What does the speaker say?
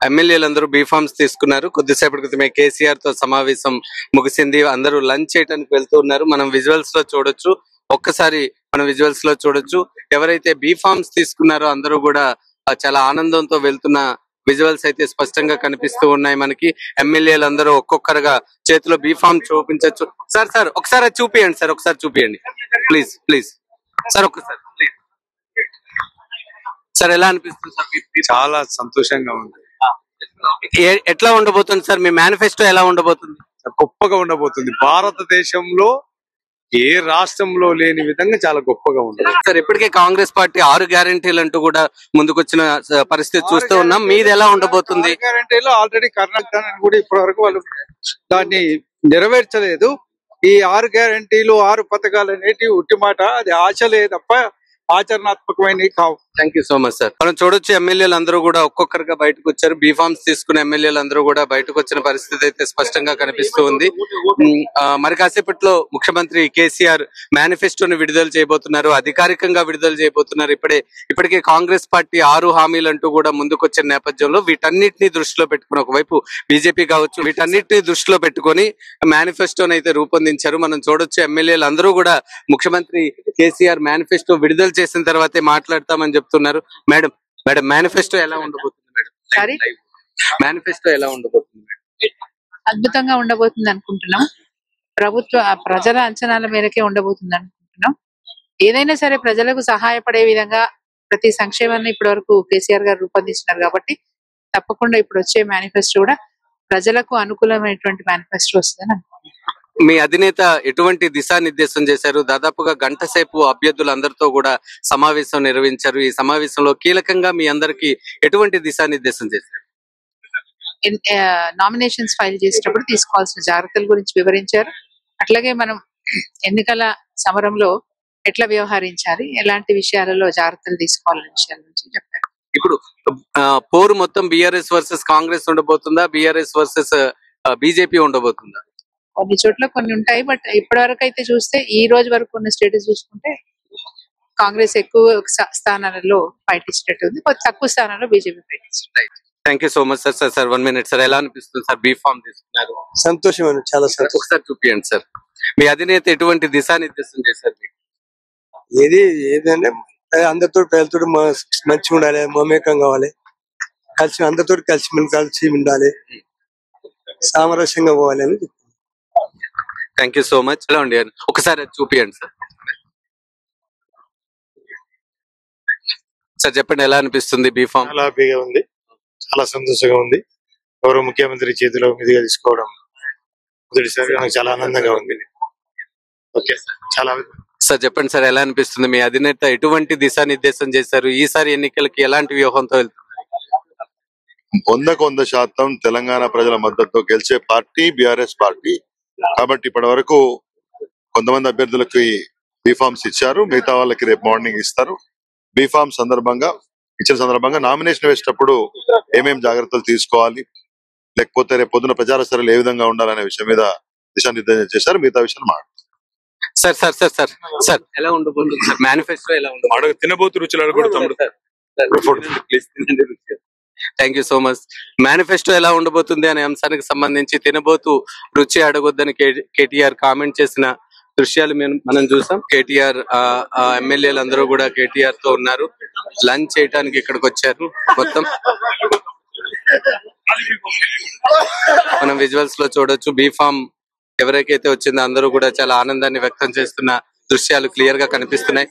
ఎమ్మెల్యేలందరూ BPharms తీసుకున్నారు కొద్దిసేపటి క్రితమే కేసీఆర్ తో సమావేశం ముగిసింది అందరూ లంచ్ చేయడానికి వెళ్తూ ఉన్నారు మనం విజువల్స్ లో చూడొచ్చు ఒక్కసారి మనం విజువల్స్ లో చూడొచ్చు ఎవరైతే బీఫామ్స్ తీసుకున్నారో అందరూ కూడా ఆ, చాలా ఆనందంతో వెళ్తున్న విజువల్స్ అయితే స్పష్టంగా కనిపిస్తూ ఉన్నాయి మనకి ఎమ్మెల్యేలు అందరూ ఒక్కొక్కరుగా చేతిలో బీఫామ్ చూపించవచ్చు సార్ సార్ ఒకసారి అది చూపియండి సార్ ఒకసారి చూపియండి ప్లీజ్ ప్లీజ్ సార్ ఒక్కసారి please. సార్ ఎలా అనిపిస్తుంది సార్ మీ- మీ- చాలా సంతోషంగా ఉంది ఏ- ఎట్లా ఉండబోతుంది సార్ మీ మేనిఫెస్టో ఎలా ఉండబోతుంది గొప్పగా ఉండబోతుంది భారతదేశంలో ఏ రాష్ట్రంలో లేని విధంగా చాలా గొప్పగా ఉంటుంది సార్ ఇప్పటికే కాంగ్రెస్ పార్టీ ఆరు గ్యారంటీలు అంటూ కూడా ముందుకొచ్చిన స- పరిస్థితి చూస్తూ ఉన్నాం మీది ఎలా ఉండబోతుంది గ్యారంటీలో ఆల్రెడీ కర్ణాటక కూడా ఇప్పటి వరకు వాళ్ళు దాన్ని నెరవేర్చలేదు ఈ ఆరు గ్యారంటీలు ఆరు పథకాలు అనేటివి ఉట్టి మాట అది ఆశలే తప్ప ఆచరణాత్మకమైనవి కావు thank you so much sir మనం చూడొచ్చు ఎమ్మెల్యేలు అందరూ కూడా ఒక్కొక్కరుగా బయటకు వచ్చారు బీఫామ్స్ తీసుకున్న ఎమ్మెల్యేలు అందరూ కూడా బయటకు వచ్చిన పరిస్థితి అయితే స్పష్టంగా కనిపిస్తూ ఉంది ఉమ్, ఆ, మరి కాసేపట్లో ముఖ్యమంత్రి కేసీఆర్ మేనిఫెస్టోని విడుదల చేయబోతున్నారు అధికారికంగా విడుదల చేయబోతున్నారు ఇప్పుడే ఇప్పటికే కాంగ్రెస్ పార్టీ ఆరు హామీలు అంటూ కూడా ముందుకొచ్చిన నేపథ్యంలో వీటన్నిటిని దృష్టిలో పెట్టుకుని ఒకవైపు బీజేపీ కావచ్చు వీటన్నిటిని దృష్టిలో పెట్టుకొని మేనిఫెస్టోని అయితే రూపొందించారు మనం చూడొచ్చు ఎమ్మెల్యేలు అందరూ కూడా ముఖ్యమంత్రి కేసీఆర్ మేనిఫెస్టో విడుదల చేసిన తర్వాతే మాట్లాడతామని చెప్తున్నారు మేడం మేడం మేనిఫెస్టో ఎలా ఉండబోతుంది Sorry? మేడం మేనిఫెస్టో ఎలా ఉండబోతుంది మేడం అద్భుతంగా ఉండబోతుంది అనుకుంటున్నాం ప్రభుత్వ ఆ ప్రజల అంచనాల మేరకే ఉండబోతుంది అనుకుంటున్నాం ఏదైనా సరే ప్రజలకు సహాయపడే విధంగా ప్రతి సంక్షేమాన్ని ఇప్పటి వరకు కేసీఆర్ గారు రూపొందించినారు కాబట్టి తప్పకుండా ఇప్పుడు వచ్చే మేనిఫెస్టో కూడా ప్రజలకు అనుకూలమైనటువంటి మేనిఫెస్టో వస్తుందని అనుకుంటున్నాను మీ అధినేత ఎటువంటి దిశానిర్దేశం చేశారు దాదాపుగా గంట సేపు అభ్యర్థులందరితో కూడా సమావేశం నిర్వహించారు ఈ సమావేశంలో కీలకంగా మీ అందరికి ఎటువంటి దిశానిర్దేశం చేశారు నామినేషన్స్ ఫైల్ చేసేటప్పుడు తీసుకోవాల్సిన జాగ్రత్తల గురించి వివరించారు అట్లాగే మనం ఎన్నికల సమరంలో ఎట్లా వ్యవహరించాలి ఎలాంటి విషయాలలో జాగ్రత్తలు తీసుకోవాలనే విషయాల గురించి చెప్పారు ఇప్పుడు ఆ, పోరు మొత్తం బీఆర్ఎస్ వర్సెస్ కాంగ్రెస్ ఉండబోతుందా బీఆర్ఎస్ వర్సెస్ బీజేపీ ఉండబోతుందా కొన్ని చోట్ల కొన్ని ఉంటాయి బట్ ఇప్పటి వరకు అయితే చూస్తే ఈ రోజు వరకు ఉన్న స్టేటస్ చూసుకుంటే కాంగ్రెస్ ఎక్కువ స- స్థానాలలో ఫైట్ ఇచ్చినట్టు ఉంది కొద్ది తక్కువ స్థానాల్లో బీజేపీ ఫైట్ ఇచ్చింది thank you so much sir sir sir one minute sir ఎలా అనిపిస్తుంది సార్ బీ ఫామ్ తీసుకున్నారు సంతోషమైన చాలా సంతోషం ఒకసారి చూపియండి సార్ మీ అధినేత ఎటువంటి దిశానిర్దేశం చేశారు మీకు ఏది ఏదంటే అందరితో పేదతో మంచిగా ఉండాలి మమేకం కావాలి కలిసి అందరితో కలిసి మనం కలిసి ఉండాలి సామరస్యంగా పోవాలి అని థ్యాంక్ యూ సో మచ్ ఎలా ఉండి ఒకసారి అది చూపియండి సార్ సార్ చెప్పండి ఎలా అనిపిస్తుంది బీ ఫామ్ చాలా హ్యాపీగా ఉంది చాలా సంతోషంగా ఉంది గౌరవ ముఖ్యమంత్రి చేతిలో మీదుగా తీసుకోవడం మొదటిసారి నాకు చాలా ఆనందంగా ఉంది ఓకే చాలా సార్ చెప్పండి సార్ ఎలా అనిపిస్తుంది మీ అధినేత ఎటువంటి దిశానిర్దేశం చేశారు ఈసారి ఎన్నికలకి ఎలాంటి వ్యూహంతో వెళ్తున్నారు వందకు వంద శాతం తెలంగాణ ప్రజల మద్దతుతో గెలిచే పార్టీ బీఆర్ఎస్ పార్టీ కాబట్టి ఇప్పటి వరకు కొంతమంది అభ్యర్థులకి బీఫామ్స్ ఇచ్చారు మిగతా వాళ్ళకి రేపు మార్నింగ్ ఇస్తారు బీఫామ్ సందర్భంగా ఇచ్చిన సందర్భంగా నామినేషన్ వేసేటప్పుడు ఏమేం జాగ్రత్తలు తీసుకోవాలి లేకపోతే రేపు పొద్దున ప్రచార స్థలాలు ఏ విధంగా ఉండాలనే విషయం మీద దిశానిర్దేశం చేశారు మిగతా విషయాలు మాట sir sir sir sir sir ఎలా ఉండబోతుంది సార్ మేనిఫెస్టో ఎలా ఉండబోతుంది అడుగు తినబోతు రుచులు అడుగుతాడు thank you so much manifesto ఎలా ఉండబోతుంది అనే అంశానికి సంబంధించి తినబోతూ రుచి అడగొద్దని కేటీఆర్ కామెంట్ చేసిన దృశ్యాలు మేము- మనం చూసాం కేటీఆర్ ఎమ్మెల్యేలు అందరూ కూడా కేటీఆర్ తో ఉన్నారు లంచ్ చేయడానికి ఇక్కడికి వచ్చారు మొత్తం మనం విజువల్స్ లో చూడొచ్చు బీఫామ్ ఎవరికైతే వచ్చిందో అందరూ కూడా చాలా ఆనందాన్ని వ్యక్తం చేస్తున్న దృశ్యాలు క్లియర్ గా కనిపిస్తున్నాయి